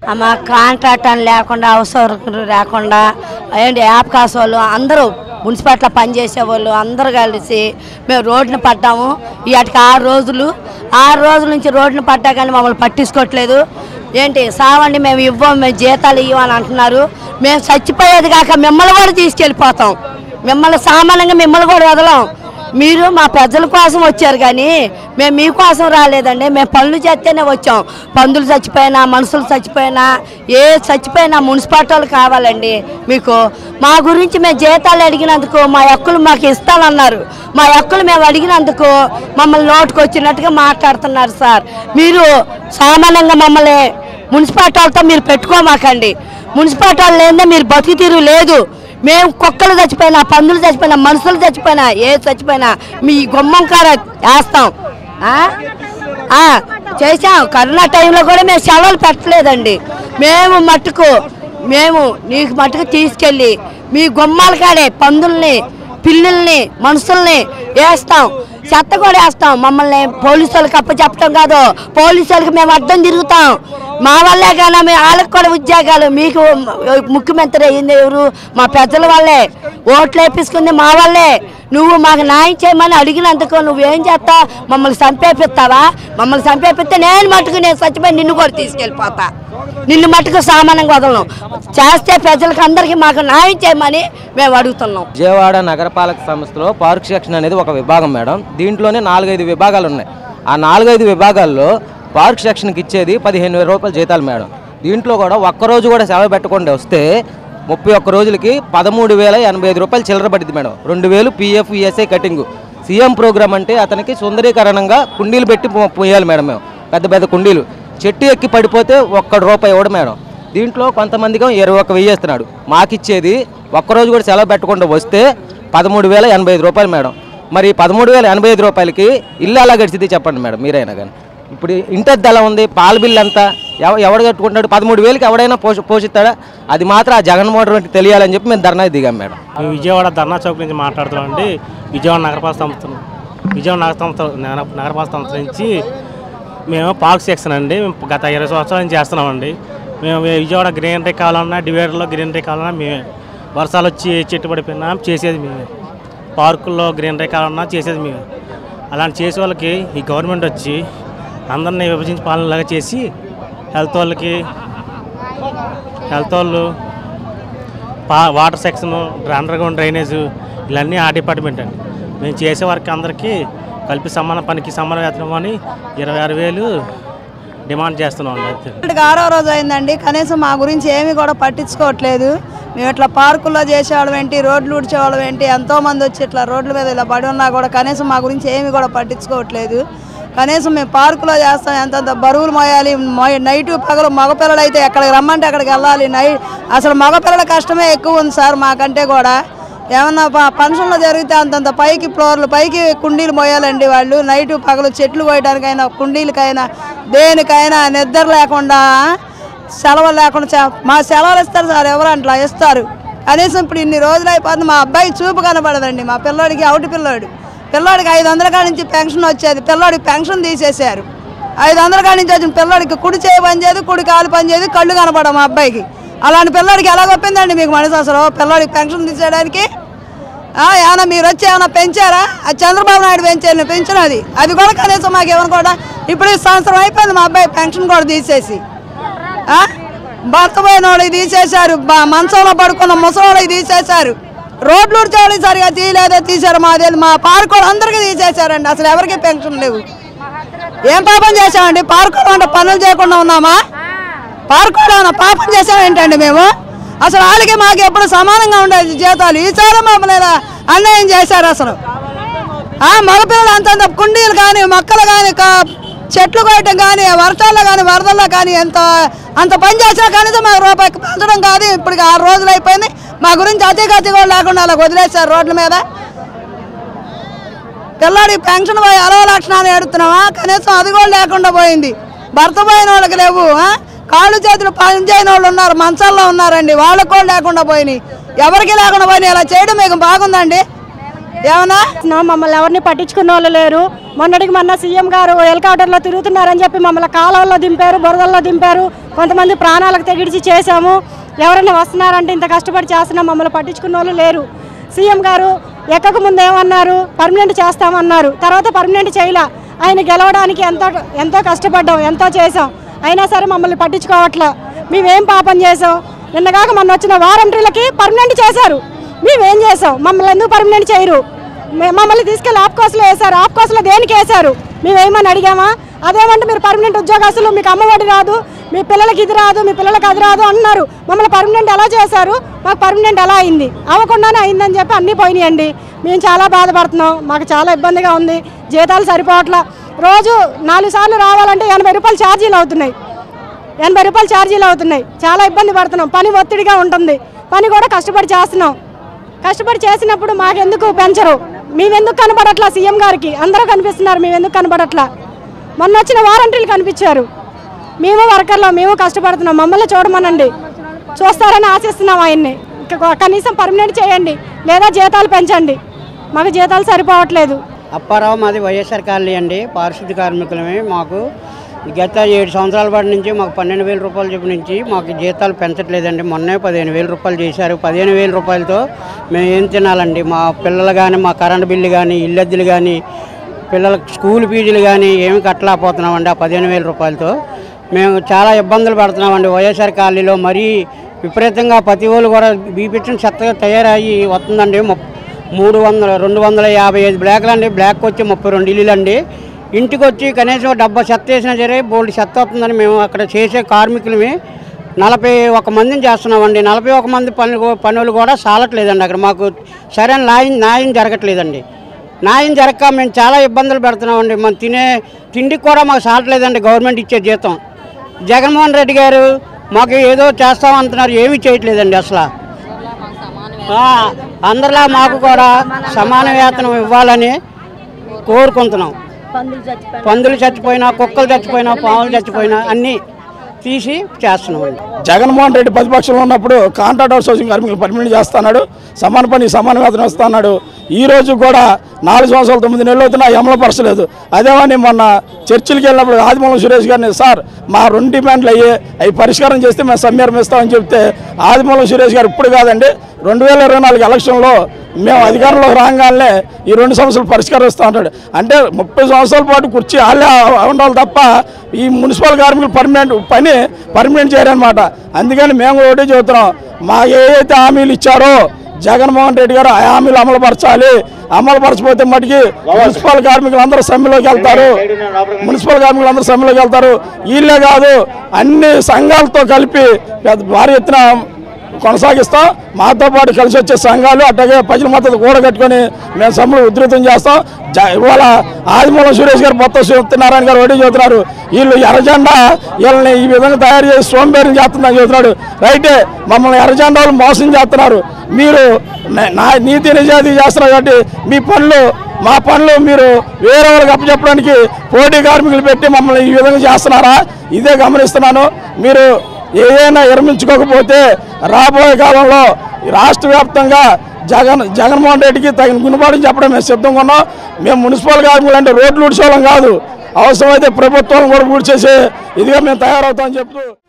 మా కాంట్రాక్ట్ అని లేకుండా అవసరం లేకుండా ఏంటి యాప్ కాసు వాళ్ళు అందరూ మున్సిపాలిటీలో పనిచేసే వాళ్ళు అందరూ కలిసి మేము రోడ్డున పడ్డాము ఇవాటికి ఆరు రోజులు ఆరు రోజుల నుంచి రోడ్డున పడ్డా కానీ మమ్మల్ని పట్టించుకోవట్లేదు ఏంటి సావండి మేము ఇవ్వం మేము జీతాలు ఇవ్వని అంటున్నారు మేము చచ్చిపోయేది కాక మిమ్మల్ని కూడా తీసుకెళ్ళిపోతాం మిమ్మల్ని సామాన్యంగా మిమ్మల్ని కూడా వదలం మీరు మా ప్రజల కోసం వచ్చారు కానీ మేము మీకోసం రాలేదండి మేము పనులు చేస్తేనే వచ్చాం పందులు చచ్చిపోయినా మనుషులు చచ్చిపోయినా ఏ చచ్చిపోయినా మున్సిపాలిటీ వాళ్ళు కావాలండి మీకు మా గురించి మేము జీతాలు అడిగినందుకు మా హక్కులు మాకు ఇస్తానన్నారు మా హక్కులు మేము అడిగినందుకు మమ్మల్ని నోటుకు వచ్చినట్టుగా మాట్లాడుతున్నారు సార్ మీరు సామాన్యంగా మమ్మల్ని మున్సిపాలిటీ వాళ్ళతో మీరు పెట్టుకోమాకండి మున్సిపాలిటీ వాళ్ళు లేదే మీరు బతుకు తీరు లేదు మేము కుక్కలు చచ్చిపోయినా పందులు చచ్చిపోయినా మనుషులు చచ్చిపోయినా ఏ చచ్చిపోయినా మీ గుమ్మం కార వేస్తాం ఆ? ఆ, చేసాం కరోనా టైంలో కూడా మేము సెలవులు పెట్టలేదండి మేము మట్టుకు మేము నీకు మట్టుకు తీసుకెళ్ళి మీ గుమ్మాల కాడే పందుల్ని పిల్లుల్ని మనుషుల్ని వేస్తాం చెత్త కూడా వేస్తాం మమ్మల్ని పోలీసు వాళ్ళకి అప్ప చెప్పడం కాదు పోలీసు వాళ్ళకి మేము అడ్డం తిరుగుతాం మా వల్లే కానీ మేము వాళ్ళకి కూడా ఉద్యోగాలు మీకు ముఖ్యమంత్రి అయ్యింది ఎవరు మా పెద్దల వల్లే ఓట్లు వేపించుకుంది మా వల్లే నువ్వు మాకు న్యాయం చేయమని అడిగినందుకు నువ్వేం చేస్తావు మమ్మల్ని చంపేపిస్తావా మమ్మల్ని చంపేపిస్తే నేను మట్టుకు నేను చచ్చిపోయి నిన్ను కూడా తీసుకెళ్ళిపోతా నిన్ను మట్టుకు సామానంగా వదలను చేస్తే ప్రజలకు అందరికీ మాకు న్యాయం చేయమని మేము అడుగుతున్నాం విజయవాడ నగరపాలక సంస్థలో పార్క్ సెక్షన్ అనేది ఒక విభాగం మేడం దీంట్లోనే నాలుగైదు విభాగాలు ఉన్నాయి ఆ నాలుగైదు విభాగాల్లో పార్క్ సెక్షన్కి ఇచ్చేది పదిహేను వేల రూపాయల జీతాలు మేడం దీంట్లో కూడా ఒక్కరోజు కూడా సెలవు పెట్టకుండా వస్తే ముప్పై ఒక్క రోజులకి పదమూడు వేల ఎనభై ఐదు రూపాయలు చిల్లర పడింది మేడం రెండు వేలు PF ESI cutting CM programme అంటే అతనికి సుందరీకరణంగా కుండీలు పెట్టి పో- పోయాలి మేడం మేము పెద్ద పెద్ద కుండీలు చెట్టు ఎక్కి పడిపోతే ఒక్క రూపాయి ఇవ్వడం మేడం దీంట్లో కొంతమందికి ఇరవై ఒక్క వెయ్యి ఇస్తున్నాడు మాకిచ్చేది ఒక్కరోజు కూడా సెలవు పెట్టకుండా వస్తే పదమూడు వేల ఎనభై ఐదు రూపాయలు మేడం మరి పదమూడు వేల ఎనభై ఐదు రూపాయలకి ఇల్లు ఎలా గడిచింది చెప్పండి మేడం మీరైనా కానీ ఇప్పుడు ఇంటద్దు ఎలా ఉంది పాల బిల్లు అంతా ఎవ ఎవడు కట్టుకుంటాడు పదమూడు వేలకి ఎవడైనా పోష పోషిస్తాడా అది మాత్రం ఆ జగన్మోహన్ రెడ్డి తెలియాలని చెప్పి మేము ధర్నా దిగాం మేడం మేము విజయవాడ ధర్నా చౌక్ నుంచి మాట్లాడుతున్నాం అండి విజయవాడ నగరపాలక సంస్థ విజయవాడ నగర సంస్థ నగర- నగరపాలక సంస్థ నుంచి మేము పార్క్ సెక్షన్ అండి మేము గత ఇరవై సంవత్సరాల నుంచి చేస్తున్నామండి మేము విజయవాడ గ్రీనరీ కావాలన్నా డివైడర్లో గ్రీనరీ కావాలన్నా మేమే వర్షాలు వచ్చి చెట్టు పడిపోయినా చేసేది మేమే పార్కుల్లో గ్రీనరీ కావాలన్నా చేసేది మేమే అలాంటి చేసే వాళ్ళకి ఈ గవర్నమెంట్ వచ్చి అందరినీ విభజించి పాలనలాగా చేసి హెల్త్ వాళ్ళకి హెల్త్ వాళ్ళు పా water section underground drainage ఇవన్నీ ఆ డిపార్ట్మెంట్ అండి మేము చేసే వారికి అందరికీ కలిపి సమాన పనికి సమాన వేతనం అని ఇరవై ఆరు వేలు డిమాండ్ చేస్తున్నాం అండి అంతే ఇప్పటికి ఆరో రోజు అయిందండి కనీసం మా గురించి ఏమీ కూడా పట్టించుకోవట్లేదు మేము ఇట్లా పార్కుల్లో చేసేవాళ్ళం ఏంటి రోడ్లు ఊడ్చేవాళ్ళం ఏంటి ఎంతో మంది వచ్చి ఇట్లా రోడ్ల మీద ఇలా పడి ఉన్నా కూడా కనీసం మా గురించి ఏమీ కూడా పట్టించుకోవట్లేదు కనీసం మేము పార్కులో చేస్తాం ఎంతంత బరువులు మోయాలి మోయ- నైటు పగలు మగపిల్లలు అయితే ఎక్కడికి రమ్మంటే అక్కడికి వెళ్ళాలి నై అసలు మగపిల్లల కష్టమే ఎక్కువ ఉంది సార్ మాకంటే కూడా ఏమన్నా ప- ఫంక్షన్లో జరిగితే అంతంత పైకి ఫ్లోర్లు పైకి కుండీలు మోయాలండి వాళ్ళు నైటు పగలు చెట్లు కోయడానికైనా కుండీలకైనా దేనికైనా నిద్ర లేకుండా సెలవులు లేకుండా చే- మా సెలవులు ఇస్తారు సార్ ఎవరు అట్లా ఇస్తారు కనీసం ఇప్పుడు ఇన్ని రోజులు అయిపోతుంది మా అబ్బాయి చూపు కనబడదండి మా పిల్లోడికి అవుటి పిల్లోడు పిల్లోడికి ఐదు వందల కాడి నుంచి పెన్షన్ వచ్చేది పిల్లోడికి పెన్షన్ తీసేశారు ఐదు వందల కాడి నుంచి వచ్చిన పిల్లోడికి కుడి చేయి పని చేయదు కుడి కాలు పని చేయదు కళ్ళు కనపడవు మా అబ్బాయికి అలాంటి పిల్లోడికి ఎలా గొప్పిందండి మీకు మనసు అసలు పిల్లోడికి పెన్షన్ తీసేయడానికి ఆ, ఏమన్నా మీరు వచ్చి ఏమన్నా పెంచారా అది చంద్రబాబు నాయుడు పెంచారు పెంచిన అది అది కూడా కనీసం మాకు ఏమన్నా కూడా ఇప్పుడు ఈ సంవత్సరం అయిపోయింది మా అబ్బాయి పెన్షన్ కూడా తీసేసి ఆ? భర్త పోయిన వాళ్ళకి తీసేశారు బ- మంచంలో పడుకున్న ముసలి తీసేశారు రోడ్లు ఉడ్చేవాళ్ళకి సరిగా తీయలేదో తీశారు మాది మా పార్కు అందరికీ తీసేశారండి అసలు ఎవరికి పెన్షన్ లేవు ఏం పాపం చేసామండి పార్కులో అంటే పనులు చేయకుండా ఉన్నామా పార్కులో ఉన్న పాపం చేసాం ఏంటండి మేము అసలు వాళ్ళకి మాకు ఎప్పుడు సమానంగా ఉండేది జీతాలు ఈసారి మమ్మల్ని ఇలా అన్యాయం చేశారు అసలు ఆ మగపిల్లలు అంతంత కుండీలు కానీ మొక్కలు కానీ చెట్లు కొట్టడం కానీ వర్షాల్లో కానీ వరదల్లో కానీ ఎంత అంత పని చేసినా కనీసం మాకు రూపాయికి పెంచడం కాదు ఇప్పటికి ఆరు రోజులు అయిపోయింది మా గురించి అతిగతి కూడా లేకుండా అలా వదిలేశారు రోడ్ల మీద పిల్లాడికి పెన్షన్ పోయి అరవై లక్షణాలు ఎడుతున్నావా కనీసం అది కూడా లేకుండా పోయింది భర్త పోయిన వాళ్ళకి లేవు ఆ? కాళ్ళు చేతులు పని చేయని వాళ్ళు ఉన్నారు మంచాల్లో ఉన్నారండి వాళ్ళకు కూడా లేకుండా పోయినాయి ఎవరికి లేకుండా పోయినాయి అలా చేయడం మీకు బాగుందండి ఏమన్నా నా మమ్మల్ని ఎవరిని పట్టించుకున్న వాళ్ళు లేరు మొన్నటికి మొన్న సీఎం గారు హెలికాప్టర్లో తిరుగుతున్నారని చెప్పి మమ్మల్ని కాలువల్లో దింపారు బురదల్లో దింపారు కొంతమంది ప్రాణాలకు తెగిడిచి చేశాము ఎవరైనా వస్తున్నారంటే ఇంత కష్టపడి చేస్తున్నాం మమ్మల్ని పట్టించుకున్న వాళ్ళు లేరు సీఎం గారు ఎక్కక ముందు ఏమన్నారు పర్మనెంట్ చేస్తామన్నారు తర్వాత పర్మనెంట్ చేయలే ఆయన గెలవడానికి ఎంతో ఎంతో కష్టపడ్డాం ఎంతో చేసాం అయినా సరే మమ్మల్ని పట్టించుకోవట్లే మేమేం పాపం చేసాం నిన్నగాక మొన్న వచ్చిన వారంటీలకి పర్మనెంట్ చేశారు మేమేం చేసాం మమ్మల్ని ఎందుకు పర్మనెంట్ చేయరు మే- మమ్మల్ని తీసుకెళ్ళి ఆఫ్ కోర్సులో వేశారు ఆఫ్ కోర్సులో దేనికి వేశారు మేమేమని అడిగామా అదేమంటే మీరు పర్మనెంట్ ఉద్యోగస్తులు మీకు అమ్మఒడి రాదు మీ పిల్లలకి ఇది రాదు మీ పిల్లలకి అది రాదు అన్నారు మమ్మల్ని పర్మనెంట్ ఎలా చేశారు మాకు పర్మనెంట్ ఎలా అయింది అవ్వకుండానే అయిందని చెప్పి అన్నీ పోయినాయండి మేము చాలా బాధపడుతున్నాం మాకు చాలా ఇబ్బందిగా ఉంది జీతాలు సరిపోవట్లా రోజు నాలుగు సార్లు రావాలంటే ఎనభై రూపాయలు ఛార్జీలు అవుతున్నాయి ఎనభై రూపాయలు ఛార్జీలు అవుతున్నాయి చాలా ఇబ్బంది పడుతున్నాం పని ఒత్తిడిగా ఉంటుంది పని కూడా కష్టపడి చేస్తున్నాం కష్టపడి చేసినప్పుడు మాకెందుకు పెంచరు మేమెందుకు కనబడట్లా సీఎం గారికి అందరూ కనిపిస్తున్నారు మేమెందుకు కనబడట్లా మొన్న వచ్చిన వారంటీలు కనిపించారు మేము వర్కర్లో మేము కష్టపడుతున్నాం మమ్మల్ని చూడమనండి చూస్తారని ఆశిస్తున్నాం ఆయన్ని ఇక కనీసం పర్మనెంట్ చేయండి లేదా జీతాలు పెంచండి మాకు జీతాలు సరిపోవట్లేదు అప్పారావు మాది వైఎస్ఆర్ కాలనీ అండి పారిశుద్ధ్య కార్మికులమే మాకు గత ఏడు సంవత్సరాల పాటు నుంచి మాకు పన్నెండు వేల రూపాయల చెప్పు నుంచి మాకు జీతాలు పెంచట్లేదండి మొన్నే పదిహేను వేల రూపాయలు చేశారు పదిహేను వేల రూపాయలతో మేము ఏం తినాలండి మా పిల్లలు కానీ మా కరెంట్ బిల్లు కానీ ఇల్లెద్దులు కానీ పిల్లలకు స్కూల్ ఫీజులు కానీ ఏమి కట్టలేకపోతున్నామండి ఆ పదిహేను వేల రూపాయలతో మేము చాలా ఇబ్బందులు పడుతున్నామండి వైఎస్ఆర్ కాలనీలో మరీ విపరీతంగా ప్రతి వాళ్ళు కూడా బీపించిన చెత్తగా తయారయ్యి వస్తుందండి ముప్- మూడు వందల రెండు వందల యాభై ఐదు బ్లాక్లు అండి బ్లాక్ వచ్చి ముప్పై రెండు ఇల్లులు అండి ఇంటికి వచ్చి కనీసం డబ్బా చెత్త వేసినా సరే బోల్డ్ చెత్త వస్తుందని మేము అక్కడ చేసే కార్మికులమే నలభై ఒక మందిని చేస్తున్నామండి నలభై ఒక మంది పనులు పనులు కూడా సాలట్లేదండి అక్కడ మాకు సరైన న్యాయం న్యాయం జరగట్లేదండి న్యాయం జరగక మేము చాలా ఇబ్బందులు పెడుతున్నామండి మనం తినే తిండికి కూడా మాకు సాలట్లేదండి గవర్నమెంట్ ఇచ్చే జీతం జగన్మోహన్ రెడ్డి గారు మాకు ఏదో చేస్తామంటున్నారు ఏమీ చేయట్లేదండి అసలు ఆ, అందరిలా మాకు కూడా సమాన వేతనం ఇవ్వాలని కోరుకుంటున్నాం పందులు చచ్చిపోయినా కుక్కలు చచ్చిపోయినా పాములు చచ్చిపోయినా అన్నీ తీసి చేస్తున్నామండి జగన్మోహన్ రెడ్డి ప్రతిపక్షంలో ఉన్నప్పుడు కాంట్రాక్ట్ అవుట్ సోర్సింగ్ కార్మికులు పర్మినెంట్ చేస్తున్నాడు సమాన పని సమాన వేతనం ఇస్తున్నాడు ఈ రోజు కూడా నాలుగు సంవత్సరాలు తొమ్మిది నెలలు అవుతున్నా అమలుపరచలేదు అదేమని మొన్న చర్చిలకి వెళ్ళినప్పుడు ఆదిమూలం సురేష్ గారిని సార్ మా రెండు డిమాండ్లు అయ్యి అవి పరిష్కారం చేస్తే మేము సమ్మెరం ఇస్తామని చెప్తే ఆదిమూలం సురేష్ గారు ఇప్పుడు కాదండి రెండు వేల ఇరవై నాలుగు ఎలక్షన్లో మేము అధికారంలోకి రాగానే ఈ రెండు సంవత్సరాలు పరిష్కరిస్తూ ఉంటాడు అంటే ముప్పై సంవత్సరాల పాటు కుర్చీ వాళ్ళే ఉండాలి తప్ప ఈ మున్సిపల్ కార్మికులు పర్మనెంట్ పని పర్మనెంట్ చేయరనమాట అందుకని మేము కూడా ఒకటే చెబుతున్నాం మా ఏదైతే హామీలు ఇచ్చారో జగన్మోహన్ రెడ్డి గారు ఆ హామీలు అమలుపరచాలి అమలుపరచకపోతే మటుకి మున్సిపల్ కార్మికులు అందరూ సమ్మెలోకి వెళ్తారు మున్సిపల్ కార్మికులు అందరూ సమ్మెలోకి వెళ్తారు వీళ్ళే కాదు అన్ని సంఘాలతో కలిపి పెద్ద భారీ ఎత్తున కొనసాగిస్తాం మాతో పాటు కలిసి వచ్చే సంఘాలు అట్లాగే ప్రజల మద్దతు కూడగట్టుకొని మేము సమ్మెలు ఉధృతం చేస్తాం జ ఇవాళ ఆదిమూలం సురేష్ గారు మొత్తం సత్యనారాయణ గారు ఒకటి చెబుతున్నారు వీళ్ళు ఎర్రజెండా వీళ్ళని ఈ విధంగా తయారు చేసి సోంబేరం చేస్తుందని చెబుతున్నాడు రైటే మమ్మల్ని ఎర్రజెండా వాళ్ళు మోసం చేస్తున్నారు మీరు న- నా నీతి నిజాయితీ చేస్తున్నారు కాబట్టి మీ పనులు మా పనులు మీరు వేరే వాళ్ళకి అప్పచెప్పడానికి పోటీ కార్మికులు పెట్టి మమ్మల్ని ఈ విధంగా చేస్తున్నారా ఇదే గమనిస్తున్నాను మీరు ఏదైనా విరమించుకోకపోతే రాబోయే కాలంలో ఈ రాష్ట్ర వ్యాప్తంగా జగన్ జగన్మోహన్ రెడ్డికి తగిన గుణపాఠం చెప్పడం మేము సిద్ధంగా ఉన్నాం మేము మున్సిపల్ కార్మికులు అంటే రోడ్లు ఊడ్చేవాళ్ళం కాదు అవసరమైతే ప్రభుత్వం కూడా ఊడ్చేసి ఇదిగా మేము తయారవుతామని చెప్తూ